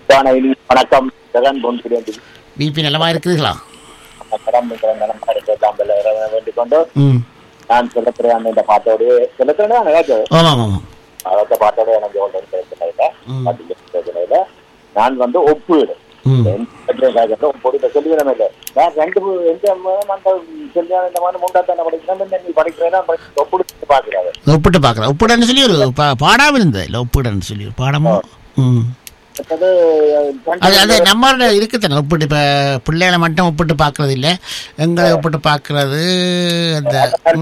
அன்பான வணக்கம் ஜெகன் பொன்குடி பிபி நலமா இருக்குதுங்களா கடம்பு நலமாக இருக்கலாம் வேண்டிக் கொண்டு ம் நான் சொல்லத்துறையான இந்த பாட்டோடு சொல்லத்துறையா எனக்கு ஆமாம் ஆமாம் அந்த பாட்டோட எனக்கு ஒன்றும் பிரச்சனை இல்லை ம். பாட்டுக்கு பிரச்சனை இல்லை நான் வந்து ஒப்புவிடு ம் ஒப்புவிட இந்த சொல்லிவிடம் இல்லை நான் ரெண்டு பு- எந்த ம- அந்த சொல்லியான இந்த மாதிரி மூன்றாத்தான படிக்கிறேன் நீ படிக்கிறேன்னா ஒப்புடுத்து பார்க்கிறாரு ஒப்பிட்டு பார்க்குறேன் ஒப்பிடன்னு சொல்லி ஒரு பா பாடாமல் இருந்தது இல்லை ஒப்பிடன்னு சொல்லி ஒரு பாடமும் ம் மற்றது அது அது நம்மளோட இருக்குதானே ஒப்பிட்டு இப்போ பிள்ளைகளை மட்டும் ஒப்பிட்டு பார்க்கறது இல்லை எங்களை ஒப்பிட்டு பார்க்கறது அந்த ம்,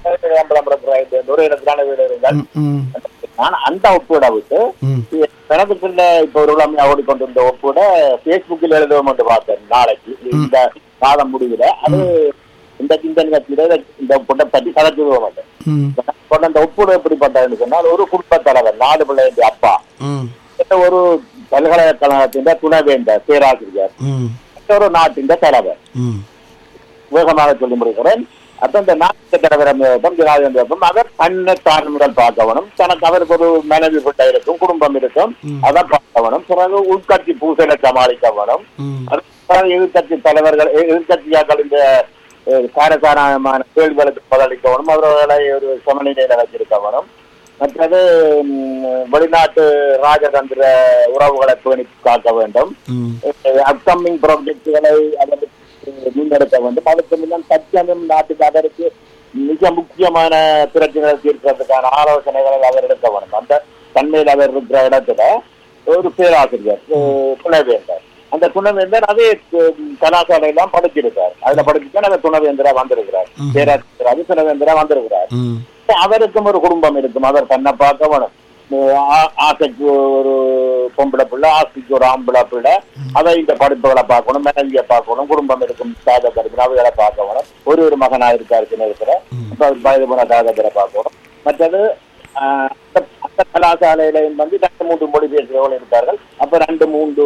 ஒரு இடத்துல வீடு இருந்தால் ம், ம், நான் அந்த ஒப்புவிட விட்டு ம், கணக்குக்குள்ள இப்ப ஒரு உலகம் ஓடிக்கொண்டிருந்த ஒப்புட பேஸ்புக்கில் எழுதுவோம் என்று பார்த்தேன் நாளைக்கு இந்த மாதம் முடிவுல அது இந்த இந்த நிகழ்ச்சியில இதை- இந்த ஒப்புட பற்றி கலந்துருவோம் மாட்டேன் ம், கொண்ட அந்த ஒப்புட எப்படிப்பட்டதுன்னு சொன்னால் ஒரு குடும்ப தலைவர் நாலு பிள்ளைங்க அப்பா ம், ஒரு பல்கலைக்கழகத்தின் துணைவேந்தர் பேராசிரியர் ம், ஒரு நாட்டின் தலைவர் ம், வேகமாக சொல்லி முடிக்கிறேன் அப்ப இந்த நாட்டு தலைவரம் ஜனாதிபதி அவர் தன்னை தான் முதல் பார்க்கவனும் தனக்கு அவருக்கு ஒரு மனைவி பிள்ளை இருக்கும் குடும்பம் இருக்கும் அதை பார்க்கவனும் பிறகு உள்கட்சி பூசலை சமாளிக்கவனும் ம், அது பிறகு எதிர்கட்சி தலைவர்கள் எ- எதிர்க்கட்சியாக்கள் இந்த அஹ், காரசாரமான கேள்விகளுக்கு பதிலளிக்கவனும் அவர்களை ஒரு சமநிலையில வச்சிருக்கவனும் மற்றது ம், வெளிநாட்டு ராஜதந்திர உறவுகளை பேணி காக்க வேண்டும் ம், அப்கமிங் ப்ராஜெக்டுகளை அதற்கு முன்னெடுக்க வேண்டும் அதுக்கு முன்னால் தற்சமயம் நாட்டுக்கு அதற்கு மிக முக்கியமான பிரச்சனைகளை தீர்க்கிறதுக்கான ஆலோசனைகளை அவர் எடுக்க வேண்டும் அந்த தன்மையில் அவர் இருக்கிற இடத்துல ஒரு பேராசிரியர் அஹ், துணைவேந்தர் அந்த துணைவேந்தர் அதே அஹ், கலாசாலையெல்லாம் படிச்சிருக்கார் அதுல படிச்சுதான் அவர் துணைவேந்தரா வந்திருக்கிறார் பேராசிரியர் அது துணைவேந்தரா வந்திருக்கிறார் ம், அவருக்கும் ஒரு குடும்பம் இருக்கும் அவர் தன்னை பார்க்க வேணும் ஆ- ஆசைக்கு ஒரு பொம்பளை பிள்ளை ஆசைக்கு ஒரு ஆம்பளை பிள்ளை அதை இந்த படிப்புகளை பார்க்கணும் மனைவியை பார்க்கணும் குடும்பம் இருக்கும் தாத படிக்கணும் அவைகளை பார்க்க வேணும் ஒரு ஒரு மகனா இருக்காருக்குன்னு இருக்கிற இப்ப அவர் வயது போன தாதத்தை பார்க்கணும் மற்றது ஆஹ், அந்த அந்த கலாசாலையிலையும் வந்து ரெண்டு மூன்று மொழி பேசுகிறவர்கள் இருக்கார்கள் அப்ப ரெண்டு மூன்று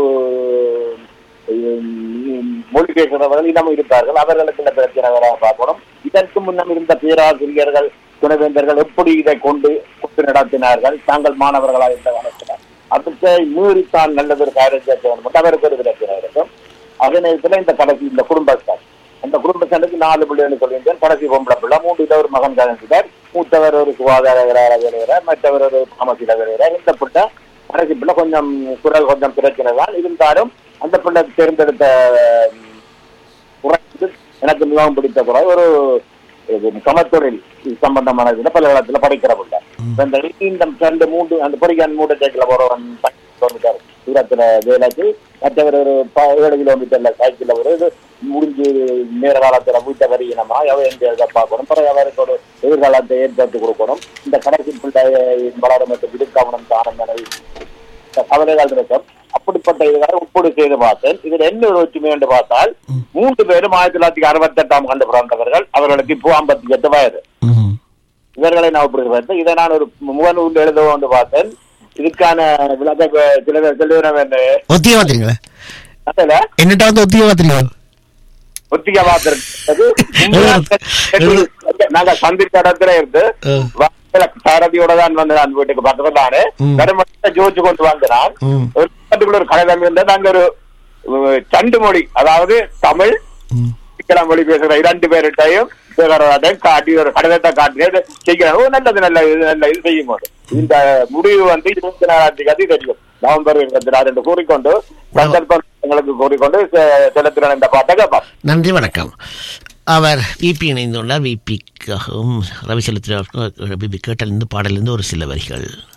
உம், மொழி பேசுகிறவர்கள் இனம் இருப்பார்கள் அவர்களுக்கு இந்த பிரச்சனைகளாக பார்க்கணும் இதற்கு முன்னம் இருந்த பேராசிரியர்கள் துணைவேந்தர்கள் எப்படி இதை கொண்டு கொண்டு நடத்தினார்கள் தாங்கள் மாணவர்களாக இருந்த காலத்தில் அதுக்கு மீறித்தான் நல்லதொரு காரியம் செய்ய வேண்டும் அவருக்கு ஒரு பிரச்சனை இருக்கும் அதே நேரத்தில் இந்த கடைசி இந்த குடும்பத்தார் அந்த குடும்பத்தினருக்கு நாலு பிள்ளைன்னு சொல்லியிருந்தேன் கடைசி பொம்பளை பிள்ளை மூன்று ஒரு மகன் கலந்துட்டார் மூத்தவர் ஒரு சுகாதார வேலையாளர் மற்றவர் ஒரு பாமசியில் வேலையாளர் இந்த பிள்ளை கடைசி பிள்ளை கொஞ்சம் குரல் கொஞ்சம் பிரச்சனை தான் இருந்தாலும் அந்த பிள்ளை தேர்ந்தெடுத்த உம், குறைந்து எனக்கு மிகவும் பிடித்த குறை ஒரு இது சமத்தொழில் சம்பந்தமான இதுல பல்கலத்துல படிக்கிற பிள்ளை இப்ப இந்த இந்த ரெண்டு மூன்று அந்த பொறிக்கான் மூட்டை சைக்கிள் போறவன் கிலோமீட்டர் தூரத்துல வேலைக்கு மற்றவர் ஒரு ப- ஏழு கிலோமீட்டர்ல சைக்கிள்ல ஒரு இது முடிஞ்சு நேர காலத்துல வீட்டை வரையினமா எவ எங்க இதை பார்க்கணும் பிறகு அவருக்கு ஒரு எதிர்காலத்தை ஏற்படுத்தி கொடுக்கணும் இந்த கடைசி பிள்ளை வளரும் விடுக்கவனம் தானம் இந்த கவலைகள் இருக்கும் அப்படிப்பட்ட இதுகளை ஒப்பீடு செய்து பார்த்தேன் இதுல என்ன ஒரு ஒற்றுமை என்று பார்த்தால் மூன்று பேரும் ஆயிரத்தி தொள்ளாயிரத்தி அறுபத்தி எட்டாம் ஆண்டு பிறந்தவர்கள் அவர்களுக்கு இப்போ ஐம்பத்தி எட்டு வயது ம், இவர்களை நான் ஒப்பிட்டு பார்த்தேன் இதை நான் ஒரு முகநூல் எழுதுவோம் என்று பார்த்தேன் இதுக்கான விளக்க சில சொல்லுகிறேன் என்று ஒத்திகை பார்த்துருங்களா அதில் என்னட்ட வந்து ஒத்திகை பார்த்துருக்கோம் ஒத்திகை பார்த்திருக்கிறது நாங்க சந்தித்த இடத்துல இருந்து ம். வாசல்ல சாரதியோட தான் வந்து நான் வீட்டுக்கு பக்கத்துல நானு ம். வருமானத்தை ஜோதிச்சு கொண்டு வந்தேன் ம், ஒரு பக்கத்துக்குள்ள ஒரு கடிதம் இருந்தது அங்க ஒரு அஹ், சண்டு மொழி அதாவது தமிழ் ம், சிங்கள மொழி பேசுற இரண்டு பேருட்டையும் பேரவாட்டையும் காட்டி ஒரு கடிதத்தை காட்டினே செய்யணும் ஓ, நல்லது நல்ல இது நல்ல இது செய்யும் போது இந்த முடிவு வந்து இருபத்தி நாலாம் தேதி தெரியும் நவம்பர் இருபத்தி நாலு என்று கூறிக்கொண்டு சந்தர்ப்பம் எங்களுக்கு கூறிக்கொண்டு செ- செலுத்தின இந்த பாட்டை கேட்பான் நன்றி வணக்கம் அவர் விபி இணைந்துள்ளார் விபிக்காகவும் ரவி செலுத்தினார் விபி கேட்டலிருந்து பாடலிருந்து ஒரு சில வரிகள்